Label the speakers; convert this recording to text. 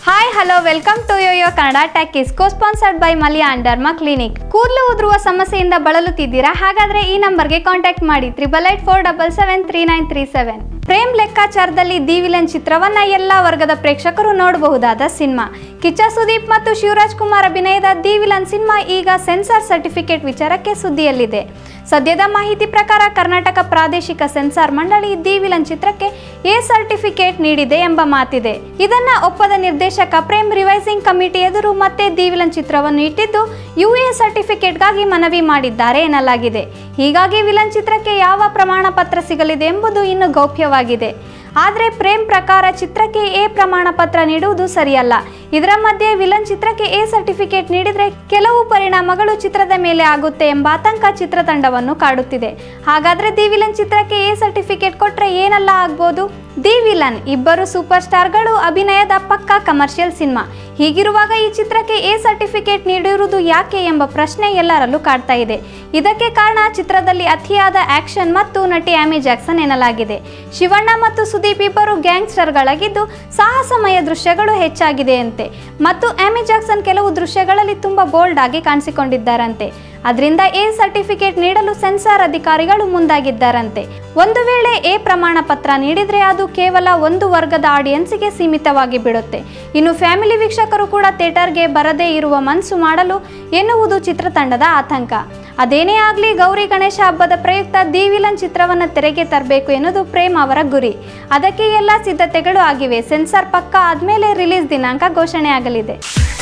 Speaker 1: hi hello welcome to yoyo Kannada talkies co sponsored by Maliya and derma clinic ಕೂದಲು ಉದುರುವ ಸಮಸ್ಯೆಯಿಂದ ಬಳಲುತ್ತಿದ್ದೀರಾ ಹಾಗಾದ್ರೆ ಈ ನಂಬರ್ಗೆ ಕಾಂಟ್ಯಾಕ್ಟ್ ಮಾಡಿ triple eight four double seven three nine three seven Prem ಲೆಕ್ಕಾಚಾರದಲ್ಲಿ ದಿ ವಿಲನ್ ಚಿತ್ರವನ್ನ ಎಲ್ಲ ವರ್ಗದ ಪ್ರೇಕ್ಷಕರು ನೋಡಬಹುದಾದ ಸಿನಿಮಾ ಕಿಚ್ಚ ಸುದೀಪ್ ಮತ್ತು ಶಿವರಾಜ್ ಕುಮಾರ್ ಅಭಿನಯದ ದಿ ವಿಲನ್ ಸಿನಿಮಾ ಈಗ ಸೆನ್ಸಾರ್ ಸರ್ಟಿಫಿಕೇಟ್ ವಿಚಾರಕ್ಕೆ ಸುದ್ದಿಯಲ್ಲಿದೆ ಸದ್ಯದ ಮಾಹಿತಿ ಪ್ರಕಾರ ಕರ್ನಾಟಕ ಪ್ರಾದೇಶಿಕ ಸೆನ್ಸಾರ್ ಮಂಡಳಿ ದಿ ವಿಲನ್ ಚಿತ್ರಕ್ಕೆ ಎ ಸರ್ಟಿಫಿಕೇಟ್ ನೀಡಿದೆ ಎಂಬ ಮಾತಿದೆ ಇದನ್ನ ಒಪ್ಪದ ನಿರ್ದೇಶಕ ಪ್ರೇಮ್ ರಿವೈಸಿಂಗ್ ಕಮಿಟಿ ಎದುರು ಮತ್ತೆ ದಿ ವಿಲನ್ ಚಿತ್ರವನ್ನು ಇಟ್ಟಿದ್ದು ಯುಎ ಸರ್ಟಿಫಿಕೇಟ್ಗಾಗಿ ಮನವಿ ಮಾಡಿದ್ದಾರೆ ಎನ್ನಲಾಗಿದೆ ಹೀಗಾಗಿ ವಿಲನ್ ಚಿತ್ರಕ್ಕೆ ಯಾವ ಪ್ರಮಾಣ ಪತ್ರ ಸಿಗಲಿದೆ ಎಂಬುದು ಇನ್ನು ಗೌಪ್ಯವಾಗಿದೆ ಆದರೆ ಪ್ರೇಮ್ ಪ್ರಕಾರ ಚಿತ್ರಕ್ಕೆ ಎ ಪ್ರಮಾಣ ಪತ್ರ ನೀಡುವುದು ಸರಿಯಲ್ಲ ಇದರ ಮಧ್ಯೆ ವಿಲನ್ ಚಿತ್ರಕ್ಕೆ ಎ ಸರ್ಟಿಫಿಕೇಟ್ ನೀಡಿದರೆ ಕೆಲವು ಪರಿಣಾಮಗಳು ಚಿತ್ರದ ಮೇಲೆ ಆಗುತ್ತೆ ಎಂಬ ಆತಂಕ ಚಿತ್ರತಂಡವನ್ನು ಕಾಡುತ್ತಿದೆ ಹಾಗಾದ್ರೆ ದಿ ವಿಲನ್ ಚಿತ್ರಕ್ಕೆ ಎ ಸರ್ಟಿಫಿಕೇಟ್ ಕೊಟ್ರೆ ಏನೆಲ್ಲ ಆಗ್ಬೋದು ದಿ ವಿಲನ್ ಇಬ್ಬರು ಸೂಪರ್ ಸ್ಟಾರ್ಗಳು ಅಭಿನಯದ ಪಕ್ಕಾ ಕಮರ್ಷಿಯಲ್ ಸಿನಿಮಾ ಹೀಗಿರುವಾಗ ಈ ಚಿತ್ರಕ್ಕೆ ಎ ಸರ್ಟಿಫಿಕೇಟ್ ನೀಡಿರುವುದು ಯಾಕೆ ಎಂಬ ಪ್ರಶ್ನೆ ಎಲ್ಲರಲ್ಲೂ ಕಾಡ್ತಾ ಇದೆ ಇದಕ್ಕೆ ಕಾರಣ ಚಿತ್ರದಲ್ಲಿ ಅತಿಯಾದ ಆಕ್ಷನ್ ಮತ್ತು ನಟಿ ಆಮಿ ಜಾಕ್ಸನ್ ಎನ್ನಲಾಗಿದೆ ಶಿವಣ್ಣ ಮತ್ತು ಸುದೀಪ್ ಇಬ್ಬರು ಗ್ಯಾಂಗ್ಸ್ಟರ್ಗಳಾಗಿದ್ದು ಸಾಹಸಮಯ ದೃಶ್ಯಗಳು ಹೆಚ್ಚಾಗಿದೆಯಂತೆ ಮತ್ತು ಆಮಿ ಜಾಕ್ಸನ್ ಕೆಲವು ದೃಶ್ಯಗಳಲ್ಲಿ ತುಂಬಾ ಬೋಲ್ಡ್ ಆಗಿ ಕಾಣಿಸಿಕೊಂಡಿದ್ದಾರಂತೆ ಅದರಿಂದ ಎ ಸರ್ಟಿಫಿಕೇಟ್ ನೀಡಲು ಸೆನ್ಸಾರ್ ಅಧಿಕಾರಿಗಳು ಮುಂದಾಗಿದ್ದಾರಂತೆ ಒಂದು ವೇಳೆ ಎ ಪ್ರಮಾಣ ಪತ್ರ ನೀಡಿದರೆ ಅದು ಕೇವಲ ಒಂದು ವರ್ಗದ ಆಡಿಯನ್ಸ್ಗೆ ಸೀಮಿತವಾಗಿ ಬಿಡುತ್ತೆ ಇನ್ನು ಫ್ಯಾಮಿಲಿ ವೀಕ್ಷಕರು ಕೂಡ ಥಿಯೇಟರ್ಗೆ ಬರದೇ ಇರುವ ಮನಸ್ಸು ಮಾಡಲು ಎನ್ನುವುದು ಚಿತ್ರತಂಡದ ಆತಂಕ ಅದೇನೇ ಆಗಲಿ ಗೌರಿ ಗಣೇಶ ಹಬ್ಬದ ಪ್ರಯುಕ್ತ ದಿ ವಿಲನ್ ಚಿತ್ರವನ್ನು ತೆರೆಗೆ ತರಬೇಕು ಎನ್ನುವುದು ಪ್ರೇಮ್ ಅವರ ಗುರಿ ಅದಕ್ಕೆ ಎಲ್ಲ ಸಿದ್ಧತೆಗಳು ಆಗಿವೆ ಸೆನ್ಸಾರ್ ಪಕ್ಕ ಆದಮೇಲೆ ರಿಲೀಸ್ ದಿನಾಂಕ ಘೋಷಣೆ ಆಗಲಿದೆ